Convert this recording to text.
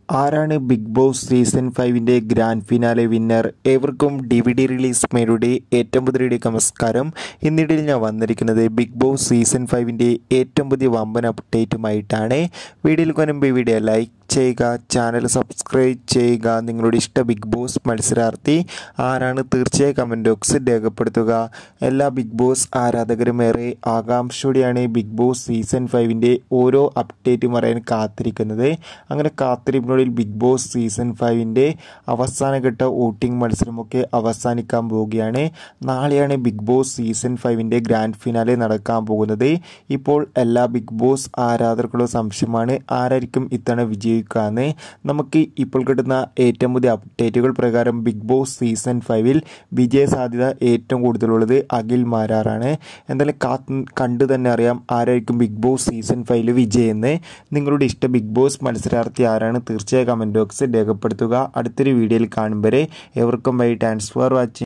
ആരാണ് Bigg Boss season ഫൈവിൻ്റെ grand finale winner ഏവർക്കും ഡി വി ഡി റിലീസ് മേയുടെ ഏറ്റവും പുതിയ നമസ്കാരം ഇന്നിടയിൽ ഞാൻ വന്നിരിക്കുന്നത് ബിഗ് ബോസ് സീസൺ ഫൈവിൻ്റെ ഏറ്റവും പുതിയ വമ്പൻ അപ്ഡേറ്റുമായിട്ടാണ് വീഡിയോയിൽ കൊനുമ്പ് വീഡിയോ ലൈക്ക് ചെയ്യുക ചാനൽ സബ്സ്ക്രൈബ് ചെയ്യുക നിങ്ങളുടെ ഇഷ്ട ബിഗ് ബോസ് മത്സരാർത്ഥി ആരാണ് തീർച്ചയായും കമൻറ്റ് ബോക്സിൽ രേഖപ്പെടുത്തുക എല്ലാ ബിഗ് ബോസ് ആരാധകരും ഏറെ ആകാംക്ഷയോടെയാണ് ബിഗ് ബോസ് സീസൺ ഫൈവിൻ്റെ ഓരോ അപ്ഡേറ്റും അറിയാൻ കാത്തിരിക്കുന്നത് അങ്ങനെ കാത്തിരിപ്പിനുള്ളിൽ ബിഗ് ബോസ് സീസൺ ഫൈവിൻ്റെ അവസാനഘട്ട വോട്ടിംഗ് മത്സരമൊക്കെ അവസാനിക്കാൻ പോവുകയാണ് നാളെയാണ് ബിഗ് ബോസ് സീസൺ ഫൈവിൻ്റെ ഗ്രാൻഡ് ഫിനാലെ നടക്കാൻ പോകുന്നത് ഇപ്പോൾ എല്ലാ ബിഗ് ബോസ് ആരാധകർക്കുള്ള സംശയമാണ് ആരായിരിക്കും ഇത്തവണ വിജയിക്കാന്ന് നമുക്ക് ഇപ്പോൾ കിട്ടുന്ന ഏറ്റവും പുതിയ അപ്ഡേറ്റുകൾ പ്രകാരം ബിഗ് ബോസ് സീസൺ ഫൈവിൽ വിജയ സാധ്യത ഏറ്റവും കൂടുതലുള്ളത് അഖിൽ മാരാറാണ് എന്തായാലും കാത്ത് കണ്ടു തന്നെ അറിയാം ആരായിരിക്കും ബിഗ് ബോസ് സീസൺ ഫൈവിൽ വിജയെന്ന് നിങ്ങളുടെ ഇഷ്ട ബിഗ് ബോസ് മത്സരാർത്ഥി ആരാണ് തീർച്ചയായും കമൻറ്റ് ബോക്സിൽ രേഖപ്പെടുത്തുക അടുത്തൊരു വീഡിയോയിൽ കാണും വരെ എവർക്കും ബൈ താങ്ക്സ് ഫോർ വാച്ചിങ്